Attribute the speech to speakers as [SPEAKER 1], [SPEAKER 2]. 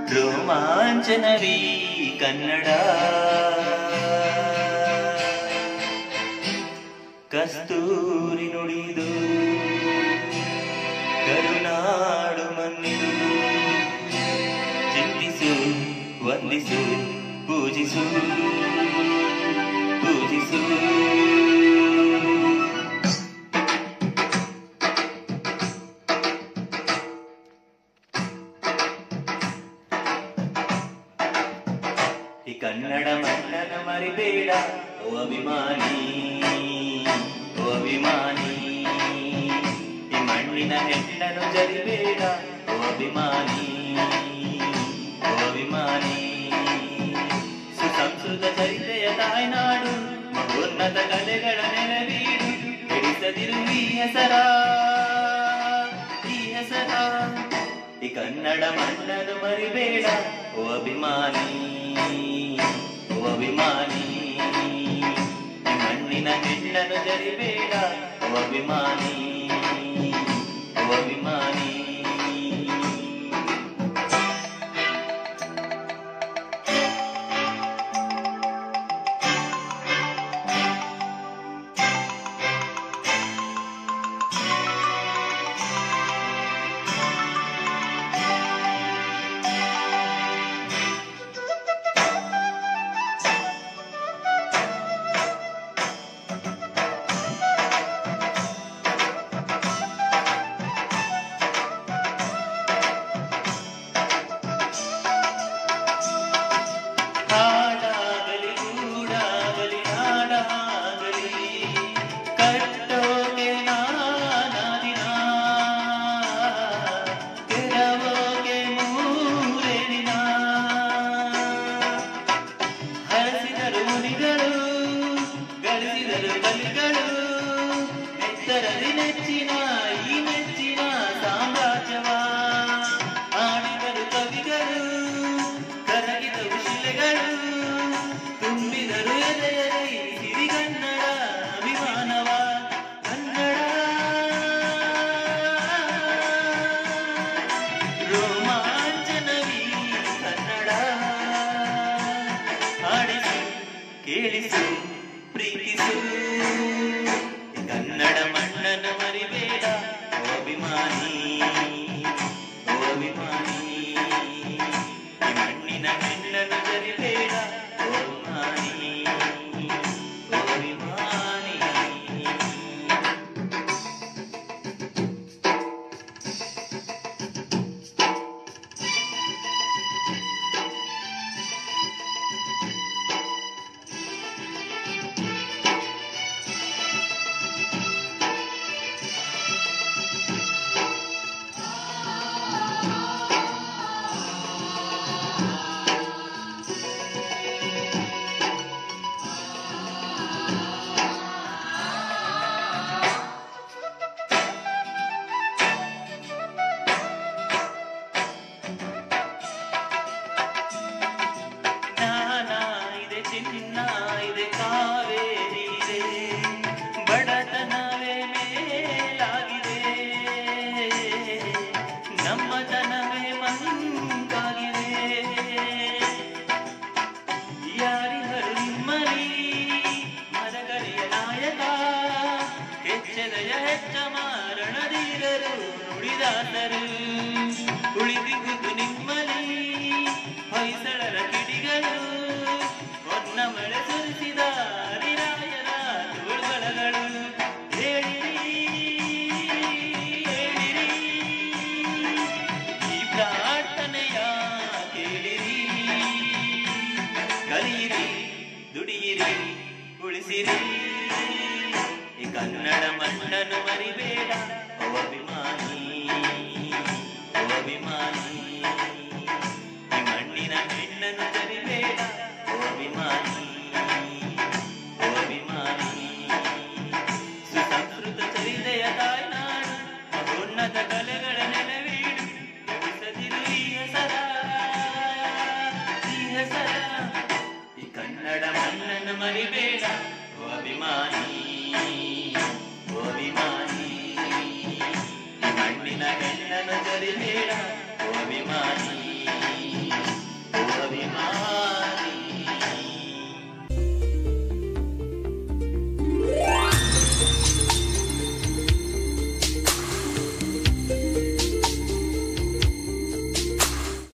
[SPEAKER 1] ರೋಮಾಂಚನವೀ ಕನ್ನಡ ಕಸ್ತೂರಿ ನುಡಿದು ಕರುನಾಡು ಮನ್ನಿದು ಚಿಂತಿಸು ವಂದಿಸು ಪೂಜಿಸು ಪೂಜಿಸು ಈ ಕನ್ನಡ ಮಣ್ಣನ ಮರಿಬೇಡ ಓ ಅಭಿಮಾನಿ ಓ ಅಭಿಮಾನಿ ಈ ಮಣ್ಣಿನ ಹೆಣ್ಣನು ಜರಿಬೇಡ ಓ ಅಭಿಮಾನಿ ಓ ಅಭಿಮಾನಿ ಸುಸಂಸ್ಕೃತ ಚರಿತೆಯ ತಾಯ್ನಾಡು ಮಹೋನ್ನತ ಕಲೆಗಳ ನೆಲವೀಡು ಹಿಡಿಸದಿರು ಈ ಹೆಸರ ಈ ಹೆಸರ ಈ ಕನ್ನಡ ಮಣ್ಣನ್ನು ಮರಿಬೇಡ ಓ ಅಭಿಮಾನಿ ಓ ಅಭಿಮಾನಿ ಈ ಮಣ್ಣಿನ ಹೆಣ್ಣನ್ನು ಜರಿಬೇಡ ಓ ಅಭಿಮಾನಿ ಓ ಅಭಿಮಾನಿ ಹಾಡಾಗಲಿ ಗೂಡಾಗಲಿ ನಾಡಾಗಲಿ ಕಟ್ಟೋಗೆ ನಾನಾದಿನ ತೆರವೋಗೆ ಮೂರೇ ದಿನ ಹರಸಿದರು ಮುನಿಗಳು ಗಳಿಸಿದರು ಕಲಿಗಳು ನೆತ್ತರದಿ ನೆಚ್ಚಿನ ಈ ನೆಚ್ಚಿನ ಸಾಮ್ರಾಜ್ಯವ ಆಡಿದರು ಕವಿಗಳು ಕರಗಿದರು ಶಿಲೆಗಳು ತುಂಬಿದರು ಎದೆಯಲಿ ಸಿರಿಗನ್ನಡ ಅಭಿಮಾನವ ಕನ್ನಡ ರೋಮಾಂಚನವೀ ಕನ್ನಡ ಆಡಿಸು ಕೇಳಿಸು ಪ್ರೀತಿಸು ಈ ಕನ್ನಡ ಮಣ್ಣನ್ನು ಮರಿಬೇಡ ಓ ಅಭಿಮಾನಿ ಓ ಅಭಿಮಾನಿ ಈ ಮಣ್ಣಿನ ಹೆಣ್ಣನ್ನು ಜರಿಬೇಡ ಓ ಅಭಿಮಾನಿ ಓ ಅಭಿಮಾನಿ ಜ್ಞಾನ ಇದೆ ಚಿನ್ನ ಇದೆ ಕಾವೇರಿ ಇದೆ ಬಡತನವೇ ಮೇಲಾಗಿದೆ ನಮ್ಮತನವೇ ಮಂಕಾಗಿದೆ ಯಾರಿಹರು ನಿಮ್ಮಲಿ ಮರಗರಿಯ ನಾಯಕ ಹೆಚ್ಚೆದೆಯ ಹೆಚ್ಚ ಮಾರಣದೀರರು ನುಡಿದಾದರು ಉಳಿದಿಗುದು ನಿಮ್ಮಲಿ ಹೊಯ್ಸಳರ ಕಿಡಿಗಳು ಹೊನ್ನ ಮಳೆ ಸುರಿಸಿದ ಹರಿರಾಯರ ತೋಳ್ಬಲಗಳು ಹೇಳಿರಿ ಹೇಳಿರಿ ಈ ಪ್ರಾರ್ಥನೆಯ ಕೇಳಿರಿ ಕಲಿಯಿರಿ ದುಡಿಯಿರಿ ಉಳಿಸಿರಿ ಈ ಕನ್ನಡ ಮಣ್ಣನ್ನು ಮರಿಬೇಡ ಓ ಅಭಿಮಾನಿ ಓ ಅಭಿಮಾನಿ ಈ ಮಣ್ಣಿನ ಹೆಣ್ಣನ್ನು ಜರಿಬೇಡ ಓ ಅಭಿಮಾನಿ